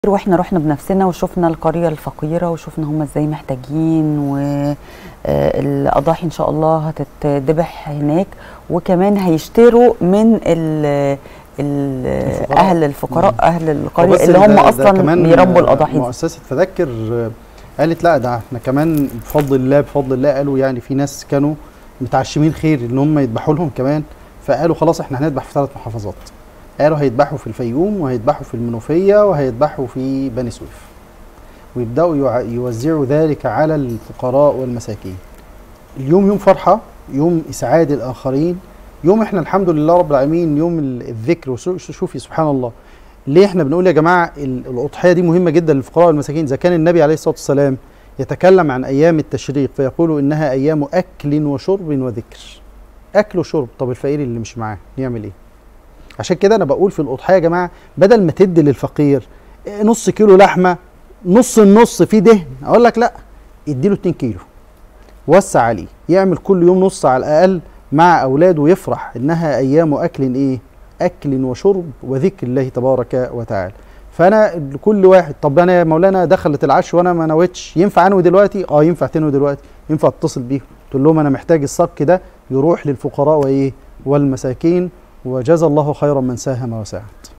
واحنا رحنا بنفسنا وشفنا القريه الفقيره وشفنا هم ازاي محتاجين والاضاحي ان شاء الله هتتذبح هناك وكمان هيشتروا من ال ال الفقراء. اهل الفقراء اهل القريه وبس اللي ده- هم ده اصلا كمان بيربوا الاضاحي دي مؤسسه فذكر آه، قالت لا ده احنا كمان بفضل الله بفضل الله قالوا يعني في ناس كانوا متعشمين خير ان هم يذبحوا لهم كمان فقالوا خلاص احنا هنذبح في ثلاث محافظات قالوا هيذبحوا في الفيوم وهيذبحوا في المنوفيه وهيذبحوا في بني سويف ويبداوا يوع- يوزعوا ذلك على الفقراء والمساكين اليوم يوم فرحه يوم اسعاد الاخرين يوم احنا الحمد لله رب العالمين يوم ال- الذكر وشو- شوفي سبحان الله ليه احنا بنقول يا جماعه ال- الاضحيه دي مهمه جدا للفقراء والمساكين اذا كان النبي عليه الصلاه والسلام يتكلم عن ايام التشريق فيقول انها ايام اكل وشرب وذكر اكل وشرب طب الفقير اللي مش معاه يعمل ايه عشان كده انا بقول في الاضحيه يا جماعه بدل ما تدي للفقير إيه، نص كيلو لحمه نص النص فيه دهن اقول لك لا اديله 2 كيلو وسع عليه يعمل كل يوم نص على الاقل مع اولاده ويفرح انها ايام اكل ايه اكل وشرب وذكر الله تبارك وتعالى فانا لكل واحد طب انا يا مولانا دخلت العشر وانا ما نويتش ينفع انوي دلوقتي اه ينفع تنوي دلوقتي ينفع تتصل بيهم تقول لهم انا محتاج الصك ده يروح للفقراء وايه والمساكين وجزا الله خيرا من ساهم وساعد